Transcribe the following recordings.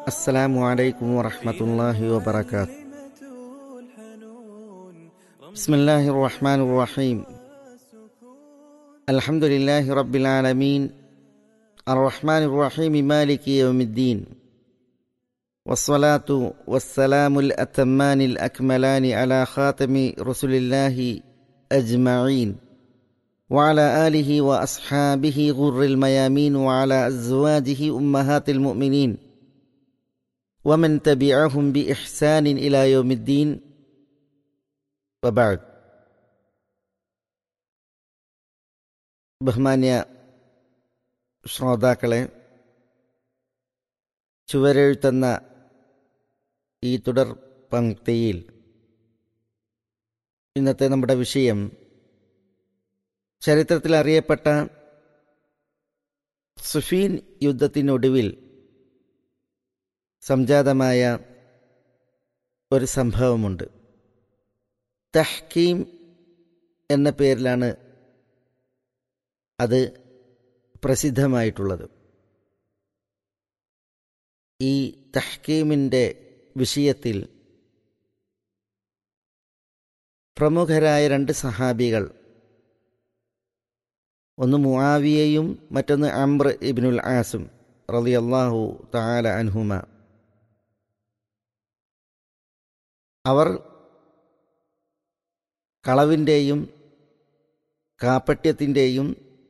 السلام عليكم ورحمة الله وبركاته بسم الله الرحمن الرحيم الحمد لله رب العالمين الرحمن الرحيم مالك يوم الدين والصلاة والسلام الأتمان الأكملان على خاتم رسل الله أجمعين وعلى آله وأصحابه غر الميامين وعلى أزواجه أمهات المؤمنين ومن تبعهم بإحسان إلى يوم الدين وبعد ബഹുമാന്യ ശ്രോതാക്കളെ ചുവരെഴുത്തുന്ന ഈ തുടർ പങ്ക്തിയിൽ ഇന്നത്തെ നമ്മുടെ വിഷയം ചരിത്രത്തിൽ അറിയപ്പെട്ട സുഫീൻ യുദ്ധത്തിനൊടുവിൽ സംജാതമായ ഒരു സംഭവമുണ്ട് തഹ്കീം എന്ന പേരിലാണ് അത് പ്രസിദ്ധമായിട്ടുള്ളത് ഈ തഹ്കീമിൻ്റെ വിഷയത്തിൽ പ്രമുഖരായ രണ്ട് സഹാബികൾ ഒന്ന് മുആവിയയും മറ്റൊന്ന് അംർ ഇബ്നുൽ ആസും റളിയല്ലാഹു തആല അൻഹുമ അവർ കളവിൻ്റെയും കാപ്പട്യത്തിൻ്റെയും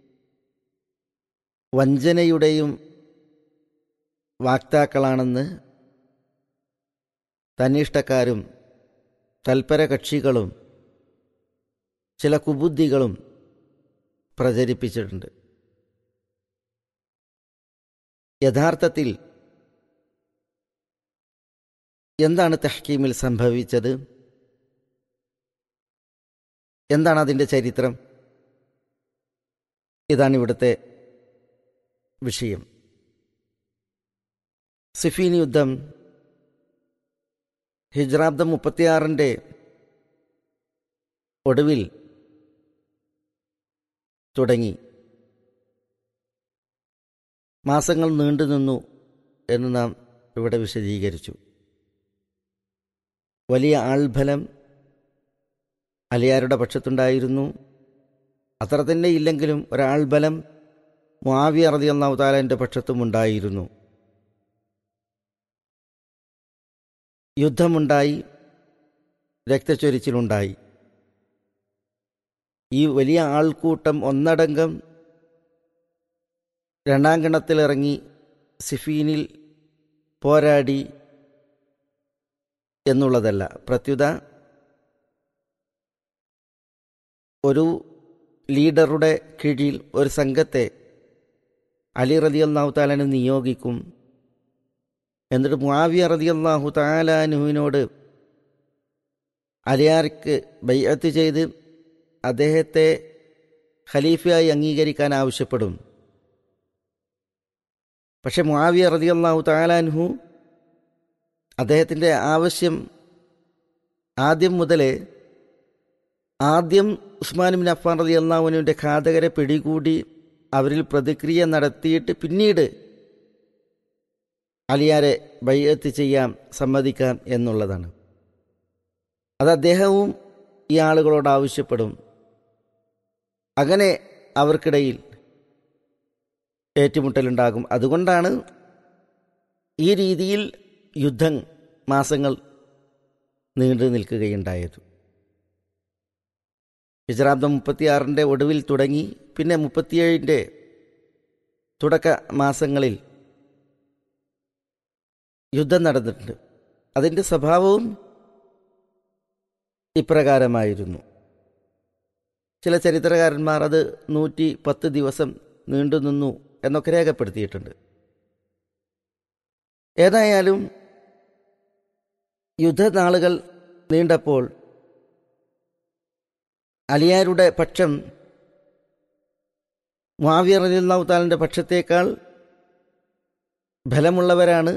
വഞ്ചനയുടെയും വാക്താക്കളാണെന്ന് തന്നിഷ്ടക്കാരും തൽപര കക്ഷികളും ചില കുബുദ്ധികളും പ്രചരിപ്പിച്ചിട്ടുണ്ട് യഥാർത്ഥത്തിൽ എന്താണ് തഹ്കീമിൽ സംഭവിച്ചത് എന്താണ് അതിൻ്റെ ചരിത്രം ഇതാണ് ഇവിടുത്തെ വിഷയം സിഫീൻ യുദ്ധം ഹിജ്രാബ്ദം മുപ്പത്തിയാറിൻ്റെ ഒടുവിൽ തുടങ്ങി മാസങ്ങൾ നീണ്ടു നിന്നു എന്ന് നാം ഇവിടെ വിശദീകരിച്ചു വലിയ ആൾഫലം അലിയാരുടെ പക്ഷത്തുണ്ടായിരുന്നു അത്ര തന്നെ ഇല്ലെങ്കിലും ഒരാൾബലം മുആവിയ റളിയല്ലാഹു തആലയുടെ പക്ഷത്തും ഉണ്ടായിരുന്നു യുദ്ധമുണ്ടായി രക്തച്ചൊരിച്ചിലുണ്ടായി ഈ വലിയ ആൾക്കൂട്ടം ഒന്നടങ്കം രണ്ടാം ഗണത്തിലിറങ്ങി സിഫീനിൽ പോരാടി എന്നുള്ളതല്ല പ്രത്യുത ഒരു ലീഡറുടെ കീഴിൽ ഒരു സംഘത്തെ അലി റതി അള്ളാഹു താലാന് നിയോഗിക്കും എന്നിട്ട് മുആവിയ റതി അള്ളാഹു താലാനുവിനോട് അലിയാർക്ക് ബയ്യത്ത് ചെയ്ത് അദ്ദേഹത്തെ ഖലീഫയായി അംഗീകരിക്കാൻ ആവശ്യപ്പെടും പക്ഷെ മുആവിയ റതി അള്ളാഹു താലാൻഹു അദ്ദേഹത്തിൻ്റെ ആവശ്യം ആദ്യം മുതലേ ആദ്യം ഉസ്മാൻ ബിൻ അഫ്ഫാൻ റതി അള്ളാഹുവിൻ്റെ ഘാതകരെ പിടികൂടി അവരിൽ പ്രതിക്രിയ നടത്തിയിട്ട് പിന്നീട് അലിയാരെ ബയ്യത്ത് ചെയ്യാം സമ്മതിക്കാം എന്നുള്ളതാണ് അത് അദ്ദേഹവും ഈ ആളുകളോട് ആവശ്യപ്പെടും അങ്ങനെ അവർക്കിടയിൽ ഏറ്റുമുട്ടലുണ്ടാകും അതുകൊണ്ടാണ് ഈ രീതിയിൽ യുദ്ധം മാസങ്ങൾ നീണ്ടു നിൽക്കുകയുണ്ടായത് ഹിജറാബ്ദം മുപ്പത്തിയാറിൻ്റെ ഒടുവിൽ തുടങ്ങി പിന്നെ മുപ്പത്തിയേഴിൻ്റെ തുടക്ക മാസങ്ങളിൽ യുദ്ധം നടന്നിട്ടുണ്ട് അതിൻ്റെ സ്വഭാവവും ഇപ്രകാരമായിരുന്നു ചില ചരിത്രകാരന്മാർ അത് നൂറ്റി പത്ത് ദിവസം നീണ്ടു നിന്നു എന്നൊക്കെ രേഖപ്പെടുത്തിയിട്ടുണ്ട് ഏതായാലും യുദ്ധനാളുകൾ നീണ്ടപ്പോൾ അലിയാരുടെ പക്ഷം മുആവിയ റളിയല്ലാഹു താലിൻ്റെ പക്ഷത്തേക്കാൾ ഫലമുള്ളവരാണ്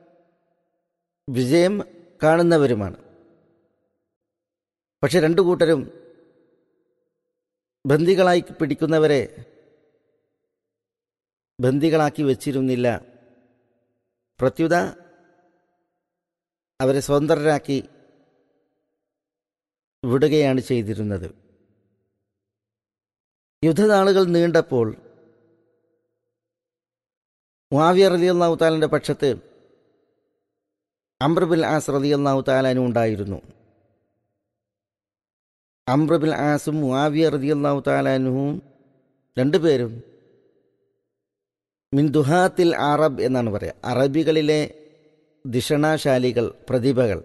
വിജയം കാണുന്നവരുമാണ് പക്ഷെ രണ്ടു കൂട്ടരും ബന്ദികളായി പിടിക്കുന്നവരെ ബന്ദികളാക്കി വച്ചിരുന്നില്ല പ്രത്യുത അവരെ സ്വതന്ത്രരാക്കി വിടുകയാണ് ചെയ്തിരുന്നത് യുദ്ധനാളുകൾ നീണ്ടപ്പോൾ മുആവിയ റളിയല്ലാഹു താലാന്റെ പക്ഷത്ത് അംബ്രബിൽ ആസ് റളിയല്ലാഹു താലാനും ഉണ്ടായിരുന്നു അംബ്രബിൽ ആസും മുആവിയ റളിയല്ലാഹു താലാനുവും രണ്ടുപേരും മിൻ ദുഹാത്തിൽ അറബ് എന്നാണ് പറയുക അറബികളിലെ ദിഷണാശാലികൾ പ്രതിഭകൾ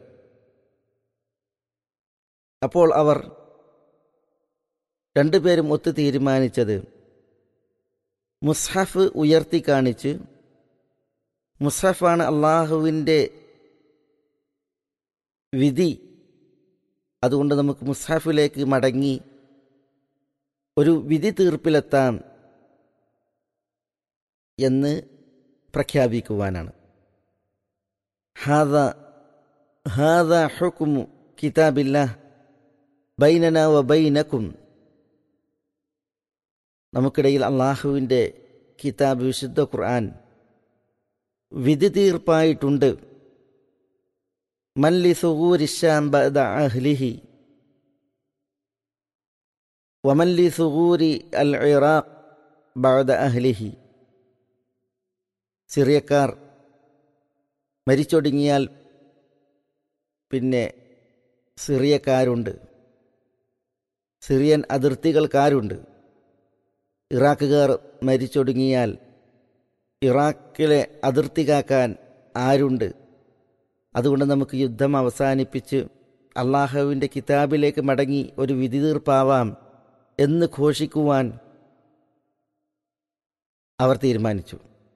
അപ്പോൾ അവർ രണ്ടുപേരും ഒത്തു തീരുമാനിച്ചത് മുസ്ഹഫ് ഉയർത്തി കാണിച്ച് മുസ്ഹഫാണ് അള്ളാഹുവിൻ്റെ വിധി അതുകൊണ്ട് നമുക്ക് മുസ്ഹഫിലേക്ക് മടങ്ങി ഒരു വിധി തീർപ്പിലെത്താം എന്ന് പ്രഖ്യാപിക്കുവാനാണ് ഹാദ ഹാദ ഹുക്കുമു കിതാബില്ല ബൈനന വ ബൈനക്കും നമുക്കിടയിൽ അള്ളാഹുവിൻ്റെ കിതാബ് വിശുദ്ധ ഖുർആൻ വിധി തീർപ്പായിട്ടുണ്ട് മല്ലി സുഗൂരിശാം ബഅദ അഹ്ലിഹി വമല്ലി സുഗൂരി അൽ ഇറാഖ് ബഅദ അഹ്ലിഹി സിറിയക്കാർ മരിച്ചൊടുങ്ങിയാൽ പിന്നെ സിറിയക്കാരുണ്ട് സിറിയൻ അതിർത്തികൾക്കാരുണ്ട് ഇറാഖുകാർ മരിച്ചൊടുങ്ങിയാൽ ഇറാഖിലെ അതിർത്തി കാക്കാൻ ആരുണ്ട് അതുകൊണ്ട് നമുക്ക് യുദ്ധം അവസാനിപ്പിച്ച് അള്ളാഹുവിൻ്റെ കിതാബിലേക്ക് മടങ്ങി ഒരു വിധി തീർപ്പാവാം എന്ന് ഘോഷിക്കുവാൻ അവർ തീരുമാനിച്ചു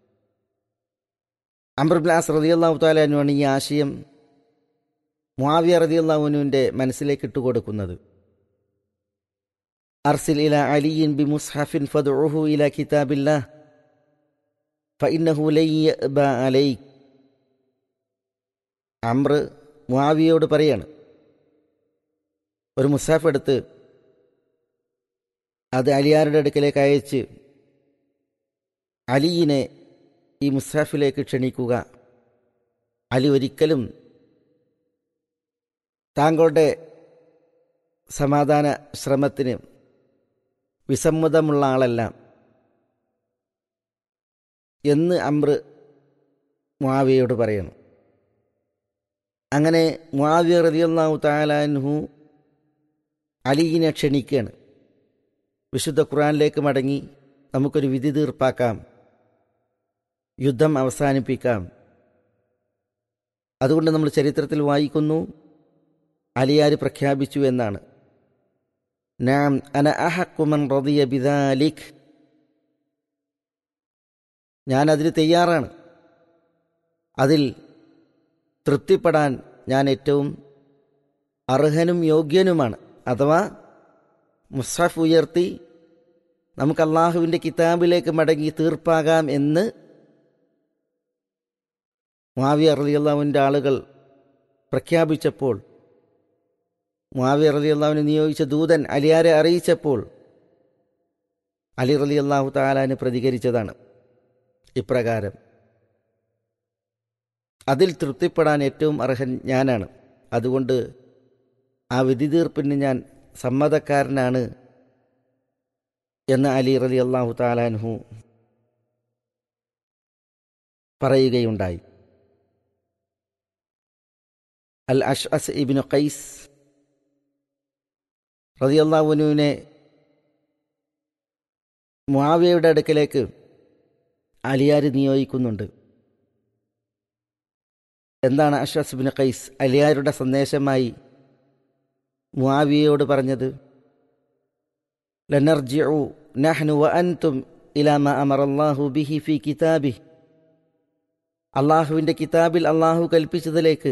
അംബർബ്ലാസ് റതിയല്ലാഹു താലാനുവാണ് ഈ ആശയം മുാവിയ റതിയല്ലാഹുനുവിൻ്റെ മനസ്സിലേക്ക് ഇട്ടുകൊടുക്കുന്നത് അർസിൽ ഇല അലിയിൻ ബി മുസ്ഹഫിൻ ഫദ്ഉഹു ഇല കിതാബില്ലാ ഫഇന്നഹു ലൻ യഅബ അലൈക് അമ്ര മുആവിയോട് പറയാണ് ഒരു മുസാഫ് എടുത്ത് അത് അലിയാരുടെ അടുക്കലേക്ക് അയച്ച് അലിയിനെ ഈ മുസാഫിലേക്ക് ക്ഷണിക്കുക അലി ഒരിക്കലും താങ്കളുടെ സമാധാന ശ്രമത്തിന് വിസമ്മതമുള്ള ആളല്ല എന്ന് അമ്ര മുആവിയയോട് പറയണം അങ്ങനെ മുആവിയ റളിയല്ലാഹു തആലാൻഹു അലിയിനെ ക്ഷണിക്കുകയാണ് വിശുദ്ധ ഖുർആനിലേക്ക് മടങ്ങി നമുക്കൊരു വിധി തീർപ്പാക്കാം യുദ്ധം അവസാനിപ്പിക്കാം അതുകൊണ്ട് നമ്മൾ ചരിത്രത്തിൽ വായിക്കുന്നു അലിയാര് പ്രഖ്യാപിച്ചു എന്നാണ് നാം അന അഹക്കുമൻ റദിയ ബിദാലിഖ് ഞാൻ അതിന് തയ്യാറാണ് അതിൽ തൃപ്തിപ്പെടാൻ ഞാൻ ഏറ്റവും അർഹനും യോഗ്യനുമാണ് അഥവാ മുസ്ഹഫ് ഉയർത്തി നമുക്ക് അള്ളാഹുവിൻ്റെ കിതാബിലേക്ക് മടങ്ങി തീർപ്പാകാം എന്ന് മാവിയ റലിയല്ലാവിൻ്റെ ആളുകൾ പ്രഖ്യാപിച്ചപ്പോൾ മാവിയ റലിയല്ലാവിനെ നിയോഗിച്ച ദൂതൻ അലിയാരെ അറിയിച്ചപ്പോൾ അലി റലി അള്ളാഹു താലാന് പ്രതികരിച്ചതാണ് ഇപ്രകാരം അതിൽ തൃപ്തിപ്പെടാൻ ഏറ്റവും അർഹൻ ഞാനാണ് അതുകൊണ്ട് ആ വിധി തീർപ്പിന് ഞാൻ സമ്മതക്കാരനാണ് എന്ന് അലി റലി അള്ളാഹു താലാൻഹു പറയുകയുണ്ടായി അൽ അഷ് അസ് ഇബിന് ഖൈസ് റതിയല്ലാവുനുവിനെ മുആവിയയുടെ അടുക്കലേക്ക് അലിയാർ നിയോഗിക്കുന്നുണ്ട് എന്താണ് അഷ്റസ് ബിൻ ഖൈസ് അലിയാരുടെ സന്ദേശമായി മുആവിയയോട് പറഞ്ഞത് ലനർജിഉ നഹ്നു വ അൻതും ഇലാ മാ അമറല്ലാഹു ബിഹി ഫി കിതാബിഹി അള്ളാഹുവിൻ്റെ കിതാബിൽ അള്ളാഹു കൽപ്പിച്ചതിലേക്ക്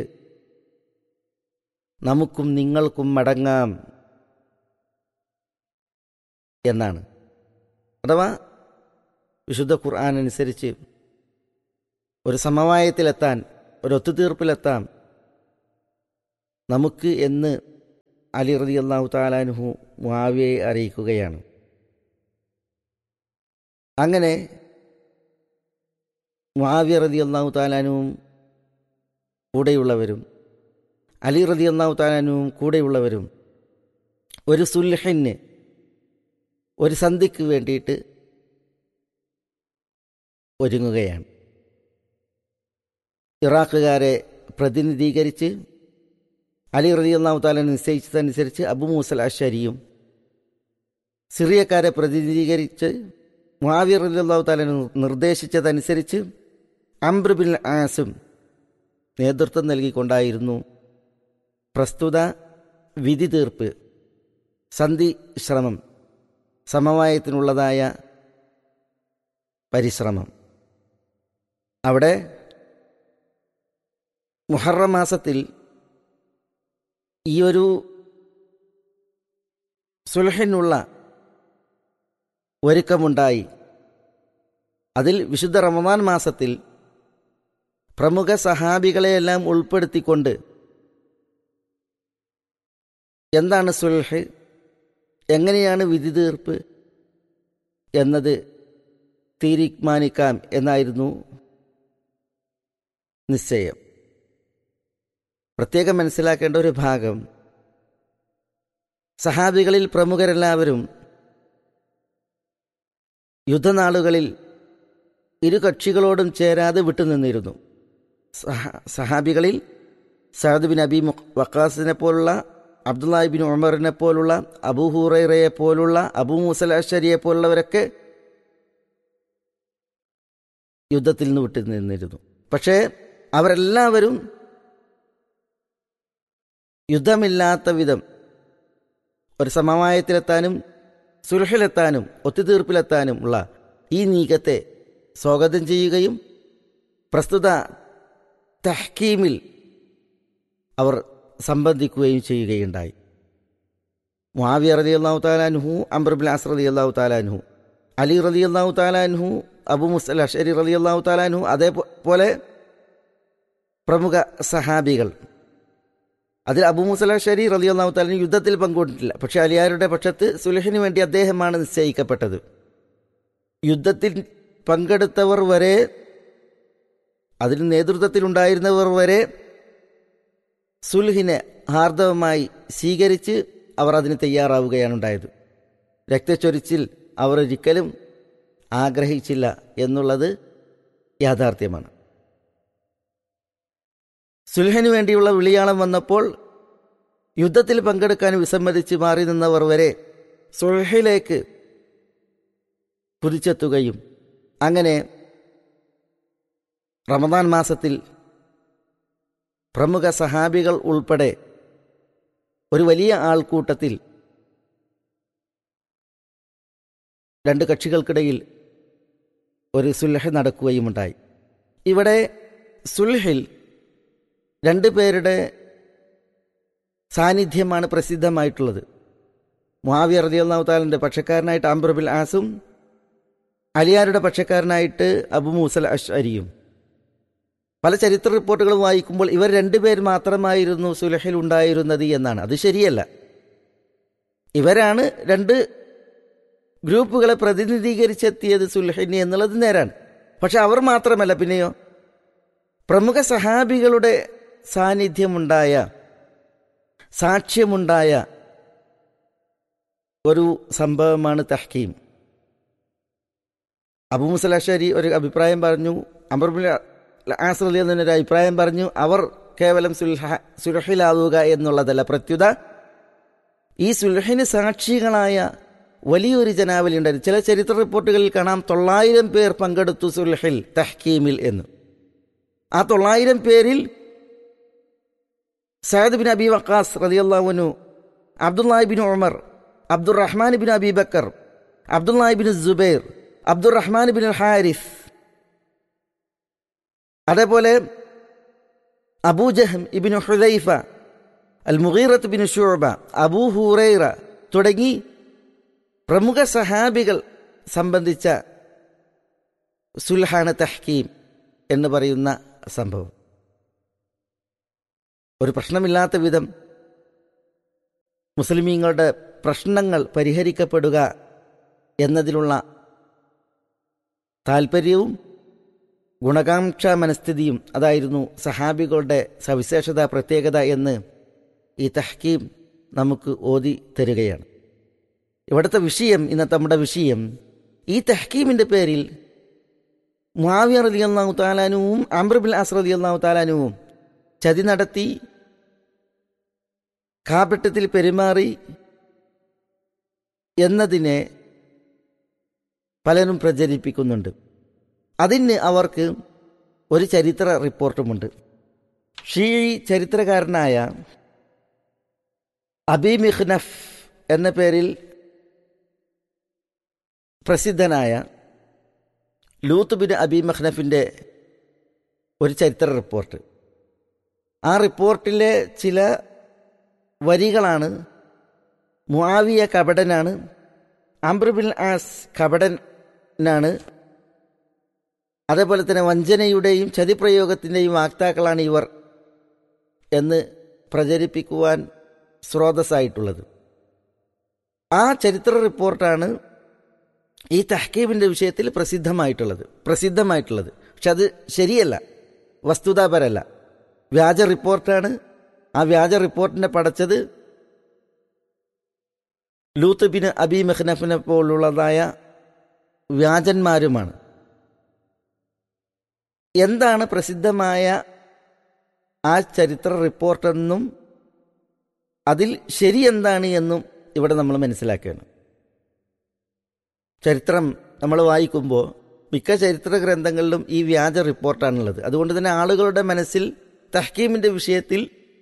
നമുക്കും നിങ്ങൾക്കും മടങ്ങാം എന്നാണ് അഥവാ വിശുദ്ധ ഖുർആൻ അനുസരിച്ച് ഒരു സമവായത്തിലെത്താൻ ഒരു ഒത്തുതീർപ്പിലെത്താം നമുക്ക് എന്ന് അലി റതി അള്ളാഹു താലാനുഹു മുആവിയെ അറിയിക്കുകയാണ് അങ്ങനെ മുആവിയ റതി അള്ളാഹു താലാനുവും കൂടെയുള്ളവരും അലി റതി അള്ളാഹു താലാനുവും കൂടെയുള്ളവരും ഒരു സുൽഹിന് ഒരു സന്ധിക്ക് വേണ്ടിയിട്ട് ഒരുങ്ങുകയാണ് ഇറാഖുകാരെ പ്രതിനിധീകരിച്ച് അലി റതി അള്ളാഹു താല നിശ്ചയിച്ചതനുസരിച്ച് അബു മൂസൽ അഷരിയും സിറിയക്കാരെ പ്രതിനിധീകരിച്ച് മുഹാവിർ റതി അള്ളാഹു താല നിർദ്ദേശിച്ചതനുസരിച്ച് അംബ്രബിൻ ആസും നേതൃത്വം നൽകിക്കൊണ്ടായിരുന്നു പ്രസ്തുത വിധി തീർപ്പ് സന്ധി ശ്രമം സമവായത്തിനുള്ളതായ പരിശ്രമം അവിടെ മുഹറം മാസത്തിൽ ഈ ഒരു സുൽഹിനുള്ള ഒരുക്കമുണ്ടായി അതിൽ വിശുദ്ധ റമദാൻ മാസത്തിൽ പ്രമുഖ സഹാബികളെയെല്ലാം ഉൾപ്പെടുത്തിക്കൊണ്ട് എന്താണ് സുൽഹ് എങ്ങനെയാണ് വിധി തീർപ്പ് എന്നത് തീരുമാനിക്കാം എന്നായിരുന്നു നിശ്ചയം പ്രത്യേകം മനസ്സിലാക്കേണ്ട ഒരു ഭാഗം സഹാബികളിൽ പ്രമുഖരെല്ലാവരും യുദ്ധനാളുകളിൽ ഇരു കക്ഷികളോടും ചേരാതെ വിട്ടുനിന്നിരുന്നു സഹാബികളിൽ സഹദ് ബിൻ അബി വക്കാസിനെ പോലുള്ള അബ്ദുല്ലാഹിബിൻ ഉമറിനെ പോലുള്ള അബൂ ഹൂറയെ പോലുള്ള അബൂ മുസൽ അഷരിയെ പോലുള്ളവരൊക്കെ യുദ്ധത്തിൽ നിന്ന് വിട്ടു നിന്നിരുന്നു പക്ഷേ അവരെല്ലാവരും യുദ്ധമില്ലാത്ത വിധം ഒരു സമവായത്തിലെത്താനും സുലഹിലെത്താനും ഒത്തുതീർപ്പിലെത്താനും ഉള്ള ഈ നീക്കത്തെ സ്വാഗതം ചെയ്യുകയും പ്രസ്തുത തഹ്കീമിൽ അവർ സംബന്ധിക്കുകയും ചെയ്യുകയുണ്ടായി മുഹാവിയ റതി അള്ളാഹു താലാൻഹു അംബർബിൻ അസ് റതി അള്ളാഹു താലാൻഹു അലി റതി അള്ളാഹു താലാൻഹു അബു മുസൽ അഷരി റതി അള്ളാഹു താലാൻഹു അതേപോലെ പ്രമുഖ സഹാബികൾ അതിൽ അബു മുസല ഷരി റലി അള്ളാഹു താലിന് യുദ്ധത്തിൽ പങ്കുകൊണ്ടിട്ടില്ല പക്ഷെ അലിയാരുടെ പക്ഷത്ത് സുലഹിന് വേണ്ടി അദ്ദേഹമാണ് നിശ്ചയിക്കപ്പെട്ടത് യുദ്ധത്തിൽ പങ്കെടുത്തവർ വരെ അതിന് നേതൃത്വത്തിലുണ്ടായിരുന്നവർ വരെ സുൽഹിനെ ഹാർദവമായി സ്വീകരിച്ച് അവർ അതിന് തയ്യാറാവുകയാണ് ഉണ്ടായത് രക്തച്ചൊരിച്ചിൽ അവർ ഒരിക്കലും ആഗ്രഹിച്ചില്ല എന്നുള്ളത് യാഥാർത്ഥ്യമാണ് സുൽഹന് വേണ്ടിയുള്ള വിളിയാളം വന്നപ്പോൾ യുദ്ധത്തിൽ പങ്കെടുക്കാൻ വിസമ്മതിച്ച് മാറി നിന്നവർ വരെ സുൽഹിലേക്ക് കുതിച്ചെത്തുകയും അങ്ങനെ റമദാൻ മാസത്തിൽ പ്രമുഖ സഹാബികൾ ഉൾപ്പെടെ ഒരു വലിയ ആൾക്കൂട്ടത്തിൽ രണ്ട് കക്ഷികൾക്കിടയിൽ ഒരു സുൽഹ് നടക്കുകയുമുണ്ടായി ഇവിടെ സുൽഹിൽ രണ്ട് പേരുടെ സാന്നിധ്യമാണ് പ്രസിദ്ധമായിട്ടുള്ളത് മുഹാവിയ റതിയല്ലാഹു താലിൻ്റെ പക്ഷക്കാരനായിട്ട് അംബ്രബിൽ ആസും അലിയാരുടെ പക്ഷക്കാരനായിട്ട് അബു മൂസൽ അഷ്അരിയും പല ചരിത്ര റിപ്പോർട്ടുകൾ വായിക്കുമ്പോൾ ഇവർ രണ്ടുപേർ മാത്രമായിരുന്നു സുലഹിൽ ഉണ്ടായിരുന്നത് എന്നാണ് അത് ശരിയല്ല ഇവരാണ് രണ്ട് ഗ്രൂപ്പുകളെ പ്രതിനിധീകരിച്ചെത്തിയത് സുൽഹിനി എന്നുള്ളത് നേരാണ് പക്ഷെ അവർ മാത്രമല്ല പിന്നെയോ പ്രമുഖ സഹാബികളുടെ സാന്നിധ്യമുണ്ടായ സാക്ഷ്യമുണ്ടായ ഒരു സംഭവമാണ് തഹ്കീം അബു മുസലാഷരി ഒരു അഭിപ്രായം പറഞ്ഞു അമർബുൽ ആസ്രലി എന്നൊരു അഭിപ്രായം പറഞ്ഞു അവർ കേവലം സുൽഹ സുലഹിലാവുക എന്നുള്ളതല്ല പ്രത്യുത ഈ സുൽഹിന് സാക്ഷികളായ വലിയൊരു ജനാവലി ഉണ്ടായിരുന്നു ചില ചരിത്ര റിപ്പോർട്ടുകളിൽ കാണാം തൊള്ളായിരം പേർ പങ്കെടുത്തു സുൽഹിൽ തഹ്കീമിൽ എന്ന് ആ തൊള്ളായിരം പേരിൽ സയദ് ബിൻ അബി വക്കാസ് റതിയല്ലാവുനു Abdullahi bin Umar Abdurrahman bin Abi Bakr Abdullahi bin Jubair Abdurrahman bin Harif അതേപോലെ അബൂജഹം ഇബിൻ ഹുദൈഫ അൽ മുഗീറത്ത് ബിൻ ഷുഅബ അബൂ ഹൂറൈറ തുടങ്ങി പ്രമുഖ സഹാബികൾ സംബന്ധിച്ച സുൽഹാന തഹ്കീം എന്ന് പറയുന്ന സംഭവം ഒരു പ്രശ്നമില്ലാത്ത വിധം മുസ്ലിമീങ്ങളുടെ പ്രശ്നങ്ങൾ പരിഹരിക്കപ്പെടുക എന്നതിലുള്ള താൽപ്പര്യവും ഗുണകാംക്ഷ മനസ്ഥിതിയും അതായിരുന്നു സഹാബികളുടെ സവിശേഷത പ്രത്യേകത എന്ന് ഈ തഹ്കീം നമുക്ക് ഓതി തരികയാണ് ഇവിടുത്തെ വിഷയം ഇന്നത്തെ നമ്മുടെ വിഷയം ഈ തഹ്കീമിൻ്റെ പേരിൽ മുാവിയ റലി അള്ളാഹു താലാനുവും അമ്രബിൽ അസ് റലി അള്ളാഹു താലാനുവും ചതി നടത്തി കാപട്ടത്തിൽ പെരുമാറി എന്നതിനെ പലരും പ്രചരിപ്പിക്കുന്നുണ്ട് അതിന് അവർക്ക് ഒരു ചരിത്ര റിപ്പോർട്ടുമുണ്ട് ഷീ ചരിത്രകാരനായ അബി മിഹ്നഫ് എന്ന പേരിൽ പ്രസിദ്ധനായ ലൂത്ത് ബിൻ അബി മഹ്നഫിൻ്റെ ഒരു ചരിത്ര റിപ്പോർട്ട് ആ റിപ്പോർട്ടിലെ ചില വരികളാണ് മുആവിയ കപടനാണ് അംബ്രബിൻ ആസ് കപടനാണ് അതേപോലെ തന്നെ വഞ്ചനയുടെയും ചതിപ്രയോഗത്തിൻ്റെയും വാക്താക്കളാണ് ഇവർ എന്ന് പ്രചരിപ്പിക്കുവാൻ സ്രോതസ്സായിട്ടുള്ളത് ആ ചരിത്ര റിപ്പോർട്ടാണ് ഈ തഹ്കീബിൻ്റെ വിഷയത്തിൽ പ്രസിദ്ധമായിട്ടുള്ളത് പ്രസിദ്ധമായിട്ടുള്ളത് പക്ഷെ അത് ശരിയല്ല വസ്തുതാപരല്ല വ്യാജ റിപ്പോർട്ടാണ് ആ വ്യാജ റിപ്പോർട്ടിനെ പടച്ചത് ലൂത്ത് ബിൻ അബി മെഹ്നഫിനെ പോലുള്ളതായ വ്യാജന്മാരുമാണ് എന്താണ് പ്രസിദ്ധമായ ആ ചരിത്ര റിപ്പോർട്ടെന്നും അതിൽ ശരി എന്താണ് എന്നും ഇവിടെ നമ്മൾ മനസ്സിലാക്കുകയാണ് ചരിത്രം നമ്മൾ വായിക്കുമ്പോൾ മിക്ക ചരിത്ര ഗ്രന്ഥങ്ങളിലും ഈ വ്യാജ റിപ്പോർട്ടാണുള്ളത് അതുകൊണ്ട് തന്നെ ആളുകളുടെ മനസ്സിൽ തഹ്കീമിൻ്റെ വിഷയത്തിൽ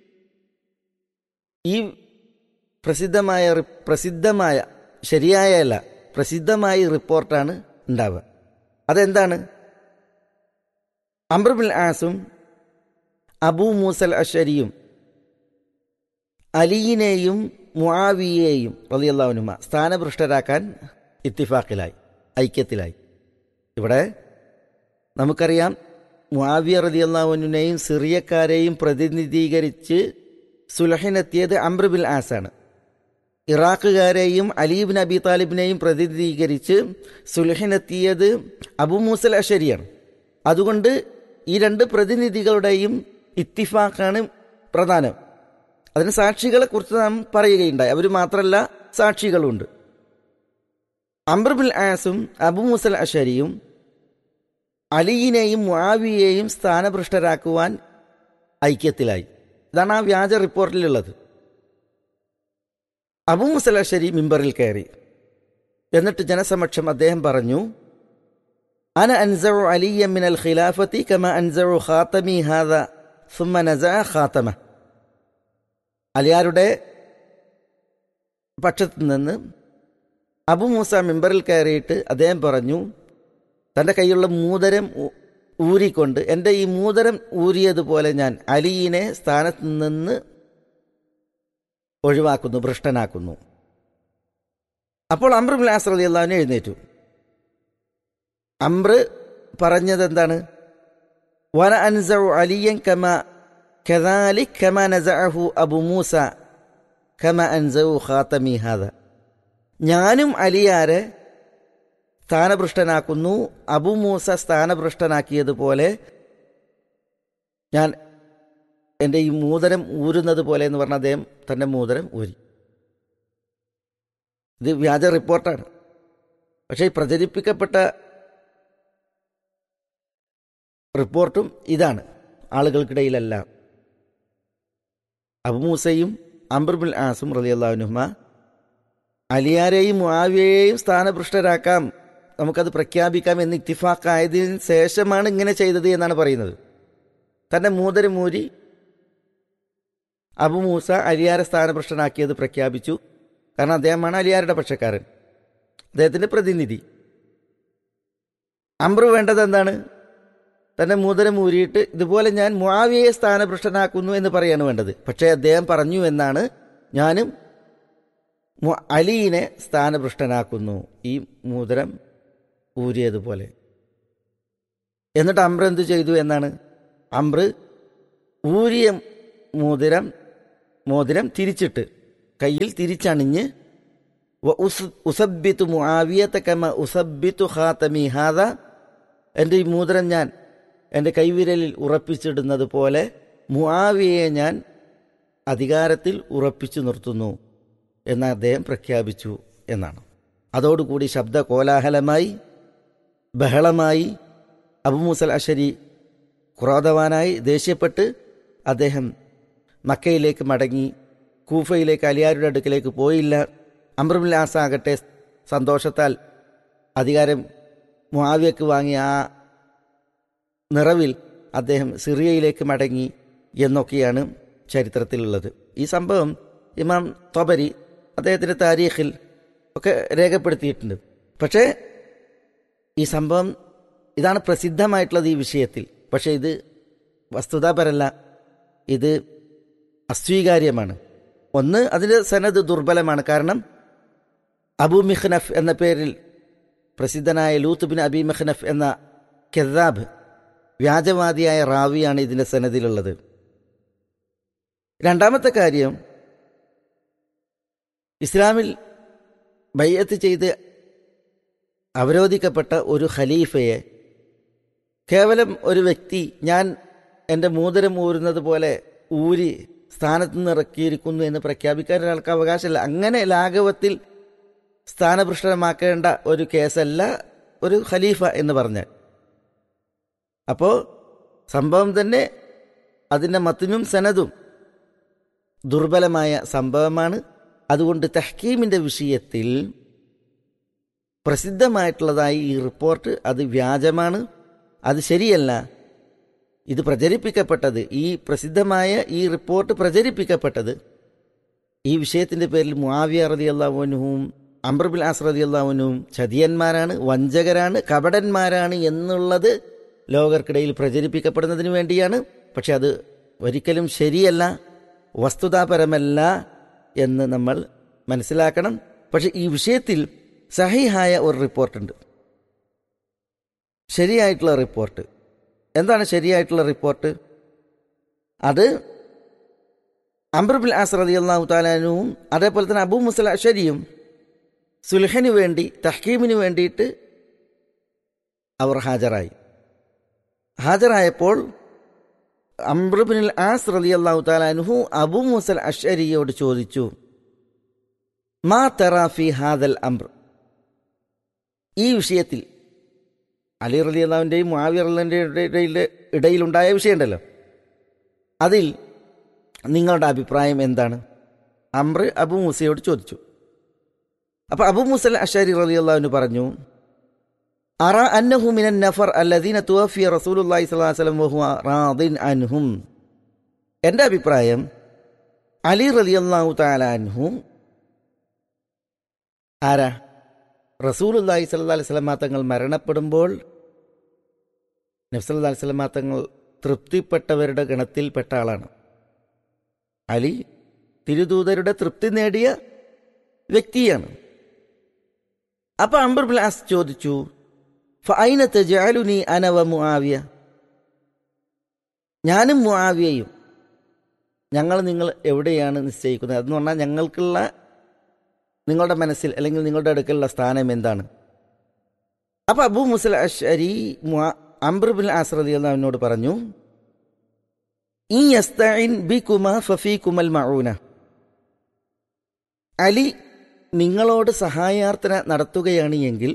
ഈ പ്രസിദ്ധമായ പ്രസിദ്ധമായ ശരിയായ അല്ല പ്രസിദ്ധമായ റിപ്പോർട്ടാണ് ഉണ്ടാവുക അതെന്താണ് അംബ്രബിൽ ആസും അബൂ മൂസൽ അഷരിയും അലിയിനെയും മുആവിയെയും റലിയല്ലാവുനുമ സ്ഥാനഭൃഷ്ടരാക്കാൻ ഇത്തിഫാക്കിലായി ഐക്യത്തിലായി ഇവിടെ നമുക്കറിയാം മുആവിയ റലിയല്ലാവുനെയും സിറിയക്കാരെയും പ്രതിനിധീകരിച്ച് സുലഹിനെത്തിയത് അംബ്രബിൽ ആസാണ് ഇറാഖുകാരെയും അലീബിൻ അബി താലിബിനെയും പ്രതിനിധീകരിച്ച് സുലഹിനെത്തിയത് അബു മൂസൽ അഷരിയാണ് അതുകൊണ്ട് ഈ രണ്ട് പ്രതിനിധികളുടെയും ഇത്തിഫാക്കാണ് പ്രധാനം അതിന് സാക്ഷികളെ കുറിച്ച് നാം പറയുകയുണ്ടായി അവർ മാത്രമല്ല സാക്ഷികളുണ്ട് അംബ്രബിൽ ആസും അബു മുസൽ അഷരിയും അലിയിനെയും മുആവിയെയും സ്ഥാനഭൃഷ്ടരാക്കുവാൻ ഐക്യത്തിലായി ഇതാണ് ആ വ്യാജ റിപ്പോർട്ടിലുള്ളത് അബു മുസൽ അഷരി മിമ്പറിൽ കയറി എന്നിട്ട് ജനസമക്ഷം അദ്ദേഹം പറഞ്ഞു അന അൻസറു അലിയ മിനൽ ഖിലാഫത്തി കമ അൻസറു ഖാത്തമി ഹാദ സുമ്മ നസ ഖാത്തമ അലിയാരുടെ പക്ഷത്തു നിന്ന് അബു മൂസ മിമ്പറിൽ കയറിയിട്ട് അദ്ദേഹം പറഞ്ഞു തൻ്റെ കൈയുള്ള മൂതരം ഊരിക്കൊണ്ട് എൻ്റെ ഈ മൂതരം ഊരിയതുപോലെ ഞാൻ അലിയിനെ സ്ഥാനത്ത് നിന്ന് ഒഴിവാക്കുന്നു ഭ്രഷ്ടനാക്കുന്നു അപ്പോൾ അമ്രുൽ ആസ്രതി അള്ളാഹുവിനെ എഴുന്നേറ്റു അമ്ര പറഞ്ഞത് എന്താണ് വന അൻസറു അലിയൻ കമ കദാലിക് കമ നസഅഹു അബു മൂസ കമ അൻസറു ഖാത്തമി ഹാദ ഞാനും അലിയാരെ സ്ഥാനഭൃഷ്ടനാക്കുന്നു അബു മൂസ സ്ഥാനഭൃഷ്ടനാക്കിയതുപോലെ ഞാൻ എൻ്റെ ഈ മൂതരം ഊരുന്നത് പോലെ എന്ന് പറഞ്ഞ അദ്ദേഹം തൻ്റെ മൂതരം ഊരി ഇത് വ്യാജ റിപ്പോർട്ടാണ് പക്ഷേ ഈ പ്രചരിപ്പിക്കപ്പെട്ട റിപ്പോർട്ടും ഇതാണ് ആളുകൾക്കിടയിലല്ല അബുമൂസയും അംബർബുൽ ആസും റലിയല്ലാഹുനുഹ്മ അലിയാരെയും മുആവിയെയും സ്ഥാനഭൃഷ്ടരാക്കാം നമുക്കത് പ്രഖ്യാപിക്കാം എന്ന് ഇത്തിഫാക്കായതിന് ശേഷമാണ് ഇങ്ങനെ ചെയ്തത് എന്നാണ് പറയുന്നത് തൻ്റെ മൂതരം മൂരി അബു മൂസ അലിയാരെ സ്ഥാനഭ്രഷ്ടനാക്കിയത് പ്രഖ്യാപിച്ചു കാരണം അദ്ദേഹമാണ് അലിയാരുടെ പക്ഷക്കാരൻ അദ്ദേഹത്തിൻ്റെ പ്രതിനിധി അമ്രു വേണ്ടത് എന്താണ് തന്റെ മൂതരം ഊരിയിട്ട് ഇതുപോലെ ഞാൻ മുആവിയെ സ്ഥാനഭ്രഷ്ടനാക്കുന്നു എന്ന് പറയാണ് വേണ്ടത് പക്ഷേ അദ്ദേഹം പറഞ്ഞു എന്നാണ് ഞാനും അലീനെ സ്ഥാനഭ്രഷ്ടനാക്കുന്നു ഈ മൂതരം ഊരിയതുപോലെ എന്നിട്ട് അമ്ര എന്തു ചെയ്തു എന്നാണ് അമ്ര ഊരിയ മോതിരം മോതിരം തിരിച്ചിട്ട് കയ്യിൽ തിരിച്ചണിഞ്ഞ് ഉസബിത്തു മുആവിയത്തെ കമ ഉസബിത്തു ഖാത്തമി ഹാദ എൻ്റെ ഈ മൂതിരം ഞാൻ എൻ്റെ കൈവിരലിൽ ഉറപ്പിച്ചിടുന്നത് പോലെ മുആവിയെ ഞാൻ അധികാരത്തിൽ ഉറപ്പിച്ചു നിർത്തുന്നു എന്ന് അദ്ദേഹം പ്രഖ്യാപിച്ചു എന്നാണ് അതോടുകൂടി ശബ്ദ കോലാഹലമായി ബഹളമായി അബുമുസൽ അഷരി ക്രോധവാനായി ദേഷ്യപ്പെട്ട് അദ്ദേഹം മക്കയിലേക്ക് മടങ്ങി കൂഫയിലേക്ക് അലിയാരുടെ അടുക്കിലേക്ക് പോയില്ല അമ്രുൽ ആസാകട്ടെ സന്തോഷത്താൽ അധികാരം മുആവിയക്ക് വാങ്ങിയ ആ നിറവിൽ അദ്ദേഹം സിറിയയിലേക്ക് മടങ്ങി എന്നൊക്കെയാണ് ചരിത്രത്തിലുള്ളത് ഈ സംഭവം ഇമാം തൊബരി അദ്ദേഹത്തിൻ്റെ താരീഖിൽ ഒക്കെ രേഖപ്പെടുത്തിയിട്ടുണ്ട് പക്ഷേ ഈ സംഭവം ഇതാണ് പ്രസിദ്ധമായിട്ടുള്ളത് ഈ വിഷയത്തിൽ പക്ഷേ ഇത് വസ്തുതാപരല്ല ഇത് അസ്വീകാര്യമാണ് ഒന്ന് അതിൻ്റെ സനത് ദുർബലമാണ് കാരണം അബു മിഹ്നഫ് എന്ന പേരിൽ പ്രസിദ്ധനായ ലൂത്ത് ബിൻ അബി മെഹ്നഫ് എന്ന കെദാബ് വ്യാജവാദിയായ റാവിയാണ് ഇതിൻ്റെ സനദിലുള്ളത് രണ്ടാമത്തെ കാര്യം ഇസ്ലാമിൽ ബയ്യത്ത് ചെയ്ത് അവരോധിക്കപ്പെട്ട ഒരു ഖലീഫയെ കേവലം ഒരു വ്യക്തി ഞാൻ എൻ്റെ മോതിരം ഊരുന്നത് പോലെ ഊരി സ്ഥാനത്ത് നിന്ന് ഇറക്കിയിരിക്കുന്നു എന്ന് പ്രഖ്യാപിക്കാൻ ഒരാൾക്ക് അവകാശമില്ല അങ്ങനെ ലാഘവത്തിൽ സ്ഥാനഭൃഷ്ടമാക്കേണ്ട ഒരു കേസല്ല ഒരു ഖലീഫ എന്ന് പറഞ്ഞാൽ അപ്പോൾ സംഭവം തന്നെ അതിൻ്റെ മത്തിനും സനതും ദുർബലമായ സംഭവമാണ് അതുകൊണ്ട് തഹ്കീമിൻ്റെ വിഷയത്തിൽ പ്രസിദ്ധമായിട്ടുള്ളതായി ഈ റിപ്പോർട്ട് അത് വ്യാജമാണ് അത് ശരിയല്ല ഇത് പ്രചരിപ്പിക്കപ്പെട്ടത് ഈ പ്രസിദ്ധമായ ഈ റിപ്പോർട്ട് പ്രചരിപ്പിക്കപ്പെട്ടത് ഈ വിഷയത്തിൻ്റെ പേരിൽ മുആവിയ റതി അള്ളാഹുനുവും അംബർബിൽ ആസ് റതി അള്ളാഹുനുവും ചതിയന്മാരാണ് വഞ്ചകരാണ് കപടന്മാരാണ് എന്നുള്ളത് ലോകർക്കിടയിൽ പ്രചരിപ്പിക്കപ്പെടുന്നതിന് വേണ്ടിയാണ് പക്ഷെ അത് ഒരിക്കലും ശരിയല്ല വസ്തുതാപരമല്ല എന്ന് നമ്മൾ മനസ്സിലാക്കണം പക്ഷെ ഈ വിഷയത്തിൽ സഹിഹായ ഒരു റിപ്പോർട്ടുണ്ട് ശരിയായിട്ടുള്ള റിപ്പോർട്ട് എന്താണ് ശരിയായിട്ടുള്ള റിപ്പോർട്ട് അത് അംബർബിൽ ആസ് റതി അള്ളാഹു താലാനുവും അതേപോലെ തന്നെ അബൂ മുസല അഷരിയും സുൽഹന് വേണ്ടി തഹ്കീമിന് വേണ്ടിയിട്ട് അവർ ഹാജരായി ഹാജരായപ്പോൾ അംബ്രബിനിൽ ആസ് റലി അള്ളാഹു താലാനുഹു അബു മുസൽ അഷരിയോട് ചോദിച്ചു മാ തെറാഫി ഹാദൽ അംബ്ര ഈ വിഷയത്തിൽ അലി റലി അള്ളാഹുവിൻ്റെയും മാവിയ അള്ളാഹിൻ്റെ ഇടയിൽ ഇടയിലുണ്ടായ വിഷയമുണ്ടല്ലോ അതിൽ നിങ്ങളുടെ അഭിപ്രായം എന്താണ് അംബ്ര അബു മൂസയോട് ചോദിച്ചു അപ്പോൾ അബു മുസൽ അഷരി റലി അള്ളാഹുവിന് പറഞ്ഞു അറ അന്നഹു മിനൻ നഫർ അല്ലദീന തുവഫിയ റസൂലുള്ളാഹി സ്വല്ലല്ലാഹു അലൈഹി വസല്ലം വഹുവ റാദിൻ അൻഹും എൻ്റെ അഭിപ്രായം അലി റളിയല്ലാഹു തആല അൻഹു ആരാ റസൂലുള്ളാഹി സ്വല്ലല്ലാഹു അലൈഹി വസല്ലം തങ്ങൾ മരണപ്പെടുമ്പോൾ നബ്സല്ലാ അലൈഹി വസല്ലം തങ്ങൾ തൃപ്തിപ്പെട്ടവരുടെ ഗണത്തിൽപ്പെട്ട ആളാണ് അലി തിരുദൂതരുടെ തൃപ്തി നേടിയ വ്യക്തിയാണ് അപ്പൊ അംബർ ബ്ലാസ് ചോദിച്ചു ഫൈന തജാലുനി അനവ മുആവിയ ഞാനും മുആവിയയും ഞങ്ങൾ നിങ്ങൾ എവിടെയാണ് നിശ്ചയിക്കുന്നത് അതെന്ന് പറഞ്ഞാൽ ഞങ്ങൾക്കുള്ള നിങ്ങളുടെ മനസ്സിൽ അല്ലെങ്കിൽ നിങ്ങളുടെ അടുക്കലുള്ള സ്ഥാനം എന്താണ് അപ്പൊ അബൂ മുസൽ അഷരി അംബ്രബിൻ ആസ്രതി എന്നവനോട് പറഞ്ഞു ഈ യസ്തഇൻ ബി കുമ ഫഫി കുമൽ മഊന അലി നിങ്ങളോട് സഹായാർത്ഥന നടത്തുകയാണ് എങ്കിൽ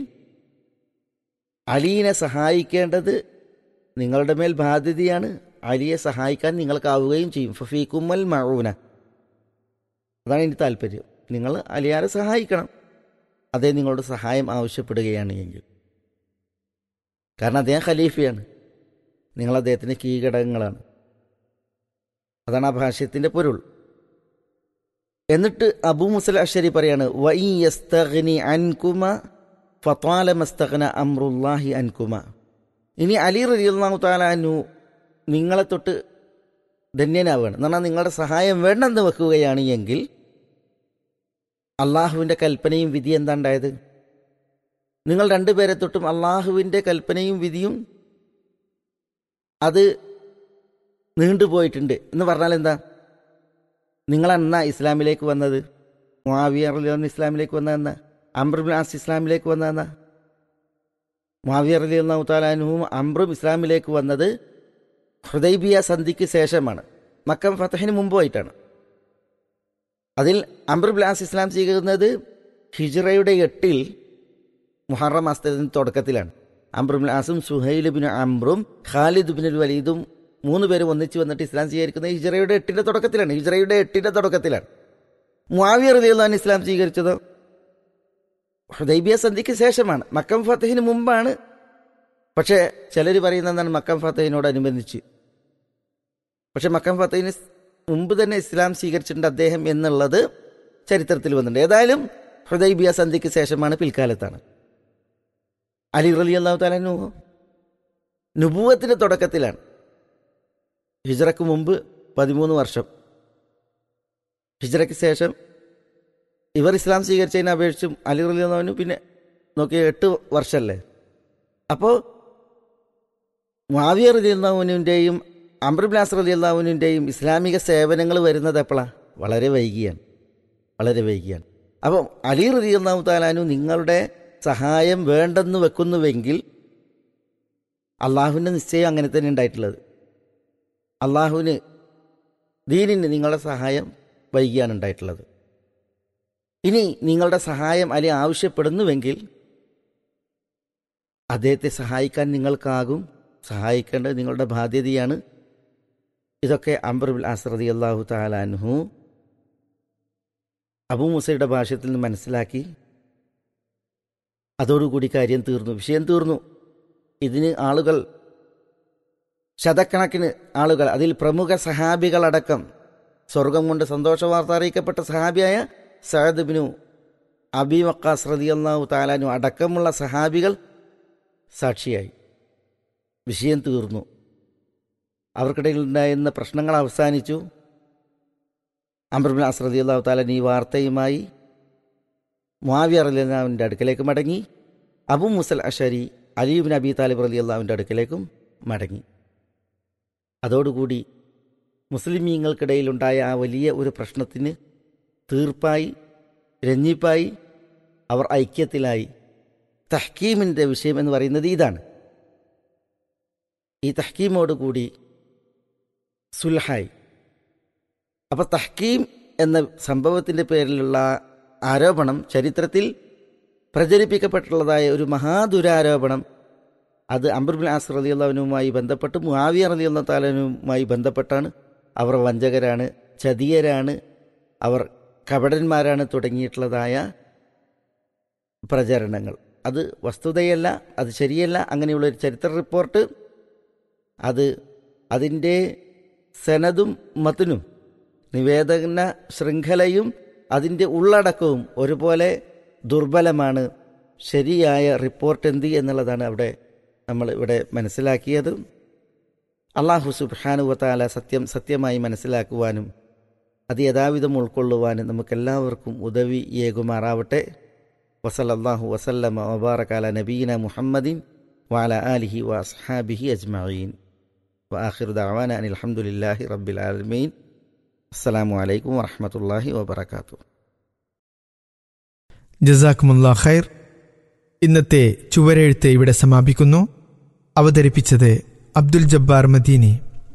അലീനെ സഹായിക്കേണ്ടത് നിങ്ങളുടെ മേൽ ബാധ്യതയാണ് അലിയെ സഹായിക്കാൻ നിങ്ങൾക്കാവുകയും ചെയ്യും ഫഫീക്കുമ്മൽ മഴൂന അതാണ് എനിക്ക് താല്പര്യം നിങ്ങൾ അലിയാരെ സഹായിക്കണം അതേ നിങ്ങളോട് സഹായം ആവശ്യപ്പെടുകയാണ് എങ്കിൽ കാരണം അദ്ദേഹം ഖലീഫയാണ് നിങ്ങൾ അദ്ദേഹത്തിൻ്റെ കീഘടകങ്ങളാണ് അതാണ് ആ ഭാഷ്യത്തിൻ്റെ പൊരുൾ എന്നിട്ട് അബു മുസൽ അഷരി പറയാണ് വൈ യസ്തഗ്നി അൻകുമ ഫത്വാല മസ്തഖന അമ്രുല്ലാഹി അൻകുമ ഇനി അലി റലിയല്ലാഹു താലാനു നിങ്ങളെ തൊട്ട് ധന്യനാവുകയാണ് എന്ന് പറഞ്ഞാൽ നിങ്ങളുടെ സഹായം വേണ്ടെന്ന് വെക്കുകയാണ് എങ്കിൽ അള്ളാഹുവിൻ്റെ കൽപ്പനയും വിധി എന്താ ഉണ്ടായത് നിങ്ങൾ രണ്ടുപേരെ തൊട്ടും അള്ളാഹുവിൻ്റെ കൽപ്പനയും വിധിയും അത് നീണ്ടുപോയിട്ടുണ്ട് എന്ന് പറഞ്ഞാൽ എന്താ നിങ്ങൾ എന്നാ ഇസ്ലാമിലേക്ക് വന്നത് മുആവിയ റലിയാണ് ഇസ്ലാമിലേക്ക് വന്നതെന്നാ അംബ്രബിൻ ആസ് ഇസ്ലാമിലേക്ക് വന്നതെന്നാ മുആവിയ റലി അള്ളാഹു താലാനുവും അംബ്രും ഇസ്ലാമിലേക്ക് വന്നത് ഹൃദൈബിയ സന്ധിക്ക് ശേഷമാണ് മക്കം ഫത്തഹിന് മുമ്പായിട്ടാണ് അതിൽ അംബർബ്ലാസ് ഇസ്ലാം സ്വീകരിക്കുന്നത് ഹിജ്റയുടെ എട്ടിൽ മുഹറം മാസത്തിന്റെ തുടക്കത്തിലാണ് അംബ്രുബ്ലാസും സുഹൈൽ ബിൻ അംബ്രും ഖാലിദ് ബിൻ വലീദും മൂന്ന് പേരും ഒന്നിച്ച് വന്നിട്ട് ഇസ്ലാം സ്വീകരിക്കുന്നത് ഹിജ്റയുടെ എട്ടിന്റെ തുടക്കത്തിലാണ് ഹിജ്റയുടെ എട്ടിന്റെ തുടക്കത്തിലാണ് മുആവിയ റളിയല്ലാഹു ഇസ്ലാം സ്വീകരിച്ചത് ഹുദൈബിയ സന്ധിക്ക് ശേഷമാണ് മക്കം ഫത്തഹിന് മുമ്പാണ് പക്ഷേ ചിലർ പറയുന്നത് എന്താണ് മക്കം ഫത്തഹിനോടനുബന്ധിച്ച് പക്ഷെ മക്കം ഫത്തഹിന് മുമ്പ് തന്നെ ഇസ്ലാം സ്വീകരിച്ചിട്ടുണ്ട് അദ്ദേഹം എന്നുള്ളത് ചരിത്രത്തിൽ വന്നിട്ടുണ്ട് ഏതായാലും ഹുദൈബിയ സന്ധിക്ക് ശേഷമാണ് പിൽക്കാലത്താണ് അലി റലി അള്ളാഹു താലു നുപൂവത്തിന്റെ തുടക്കത്തിലാണ് ഹിജ്റക്ക് മുമ്പ് പതിമൂന്ന് വർഷം ഹിജ്റയ്ക്ക് ശേഷം ഇവർ ഇസ്ലാം സ്വീകരിച്ചതിനെ അപേക്ഷിച്ചും അലി റലി അള്ളാഹുവിന് പിന്നെ നോക്കിയ എട്ട് വർഷമല്ലേ അപ്പോൾ മാവിയ റലി അള്ളാഹുവിൻ്റെയും അംബ്രബ്ലാസ് റലി അള്ളാഹുവിൻ്റെയും ഇസ്ലാമിക സേവനങ്ങൾ വരുന്നത് എപ്പോഴാണ് വളരെ വൈകിയാണ് വളരെ വൈകിയാണ് അപ്പം അലി റലി അള്ളാഹു താലാനു നിങ്ങളുടെ സഹായം വേണ്ടെന്ന് വെക്കുന്നുവെങ്കിൽ അള്ളാഹുവിൻ്റെ നിശ്ചയം അങ്ങനെ തന്നെ ഉണ്ടായിട്ടുള്ളത് അള്ളാഹുവിന് ദീനിന് നിങ്ങളുടെ സഹായം വൈകിയാണ് ഉണ്ടായിട്ടുള്ളത് ഇനി നിങ്ങളുടെ സഹായം അലി ആവശ്യപ്പെടുന്നുവെങ്കിൽ അദ്ദേഹത്തെ സഹായിക്കാൻ നിങ്ങൾക്കാകും സഹായിക്കേണ്ടത് നിങ്ങളുടെ ബാധ്യതയാണ് ഇതൊക്കെ അംബർബുൽ അസ്രതി അള്ളാഹു താലാൻഹു അബൂ മുസയുടെ ഭാഷത്തിൽ നിന്ന് മനസ്സിലാക്കി അതോടുകൂടി കാര്യം തീർന്നു വിഷയം തീർന്നു ഇതിന് ആളുകൾ ശതക്കണക്കിന് ആളുകൾ അതിൽ പ്രമുഖ സഹാബികളടക്കം സ്വർഗം കൊണ്ട് സന്തോഷ വാർത്ത അറിയിക്കപ്പെട്ട സഹാബിയായ സഹദ് ബിനു അബി വക്കാസ് റതിയല്ലാഹു താലാനു അടക്കമുള്ള സഹാബികൾ സാക്ഷിയായി വിഷയം തീർന്നു അവർക്കിടയിൽ ഉണ്ടായിരുന്ന പ്രശ്നങ്ങൾ അവസാനിച്ചു അമർബിൻ അസ്രതി അള്ളാഹു താലൻ ഈ വാർത്തയുമായി മുാവിയ റലിയാവിൻ്റെ അടുക്കലേക്ക് മടങ്ങി അബു മുസൽ അഷരി അലീബിൻ അബി താലിബ് റലി അള്ളാഹുവിൻ്റെ അടുക്കലേക്കും മടങ്ങി അതോടുകൂടി മുസ്ലിമീങ്ങൾക്കിടയിലുണ്ടായ ആ വലിയ ഒരു പ്രശ്നത്തിന് തീർപ്പായി രഞ്ജിപ്പായി അവർ ഐക്യത്തിലായി തഹ്കീമിൻ്റെ വിഷയം എന്ന് പറയുന്നത് ഇതാണ് ഈ തഹ്കീമോടുകൂടി സുൽഹായി അപ്പോൾ തഹ്കീം എന്ന സംഭവത്തിൻ്റെ പേരിലുള്ള ആരോപണം ചരിത്രത്തിൽ പ്രചരിപ്പിക്കപ്പെട്ടുള്ളതായ ഒരു മഹാദുരാരോപണം അത് അംബർബിൻ ആസ് റലി അള്ളാഹുനുമായി ബന്ധപ്പെട്ട് മുആവിയ റലി അള്ളാഹു താലനുമായി ബന്ധപ്പെട്ടാണ് അവർ വഞ്ചകരാണ് ചതിയരാണ് അവർ കപടന്മാരാണ് തുടങ്ങിയിട്ടുള്ളതായ പ്രചരണങ്ങൾ അത് വസ്തുതയല്ല അത് ശരിയല്ല അങ്ങനെയുള്ള ഒരു ചരിത്ര റിപ്പോർട്ട് അത് അതിൻ്റെ സനതും മത്തിനും നിവേദന ശൃംഖലയും അതിൻ്റെ ഉള്ളടക്കവും ഒരുപോലെ ദുർബലമാണ് ശരിയായ റിപ്പോർട്ട് എന്ത് എന്നുള്ളതാണ് അവിടെ നമ്മൾ ഇവിടെ മനസ്സിലാക്കിയത് അള്ളാഹു സുബാനുവത്താല സത്യം സത്യമായി മനസ്സിലാക്കുവാനും അത് യഥാവിധം ഉൾക്കൊള്ളുവാനും നമുക്കെല്ലാവർക്കും ഉദവി ഏകുമാറാവട്ടെ വസലല്ലാഹു വസല്ലമ വബാറക്കാല നബീന മുഹമ്മദിൻ വാല ആലിഹി വസ്ഹാബിഹി അജ്മീൻ വആഖിർ ദഅവാന അനിൽ ഹംദുലില്ലാഹി റബ്ബിൽ ആലമീൻ അസ്സലാമു അലൈക്കും വറഹ്മത്തുള്ളാഹി വബറകാതുഹു ജസാക്കുമുല്ലാ ഖൈർ ഇന്നത്തെ ചുവരെഴുത്ത് ഇവിടെ സമാപിക്കുന്നു അവതരിപ്പിച്ചത് അബ്ദുൽ ജബ്ബാർ മദീനി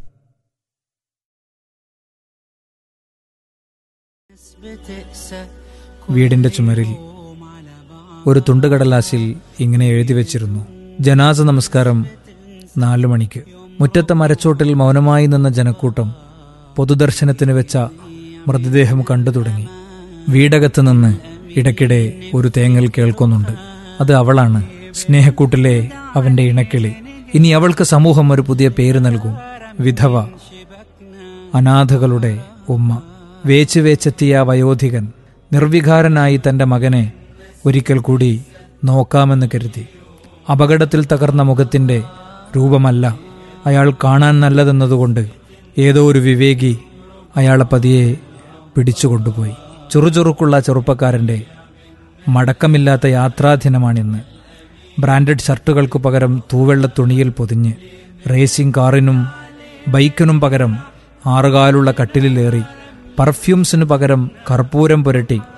വീടിന്റെ ചുമരിൽ ഒരു തുണ്ടുകടലാസിൽ ഇങ്ങനെ എഴുതി വെച്ചിരുന്നു ജനാസ നമസ്കാരം നാലു മണിക്ക് മുറ്റത്തെ മരച്ചോട്ടിൽ മൗനമായി നിന്ന ജനക്കൂട്ടം പൊതുദർശനത്തിന് വെച്ച മൃതദേഹം കണ്ടു തുടങ്ങി വീടകത്ത് നിന്ന് ഇടയ്ക്കിടെ ഒരു തേങ്ങൽ കേൾക്കുന്നുണ്ട് അത് അവളാണ് സ്നേഹക്കൂട്ടിലെ അവന്റെ ഇണക്കിളി ഇനി അവൾക്ക് സമൂഹം ഒരു പുതിയ പേര് നൽകും വിധവ അനാഥകളുടെ ഉമ്മ വേച്ച് വേച്ചെത്തിയ ആ വയോധികൻ നിർവികാരനായി തന്റെ മകനെ ഒരിക്കൽ കൂടി നോക്കാമെന്ന് കരുതി അപകടത്തിൽ തകർന്ന മുഖത്തിന്റെ രൂപമല്ല അയാൾ കാണാൻ നല്ലതെന്നതുകൊണ്ട് ഏതോ ഒരു വിവേകി അയാളെ പതിയെ പിടിച്ചുകൊണ്ടുപോയി ചുറുചുറുക്കുള്ള ചെറുപ്പക്കാരന്റെ മടക്കമില്ലാത്ത യാത്രാദിനമാണിന്ന് ബ്രാൻഡഡ് ഷർട്ടുകൾക്ക് പകരം തൂവെള്ള തുണിയിൽ പൊതിഞ്ഞ് റേസിംഗ് കാറിനും ബൈക്കിനും പകരം ആറുകാലുള്ള കട്ടിലിലേറി പർഫ്യൂംസിനു പകരം കർപ്പൂരം പുരട്ടി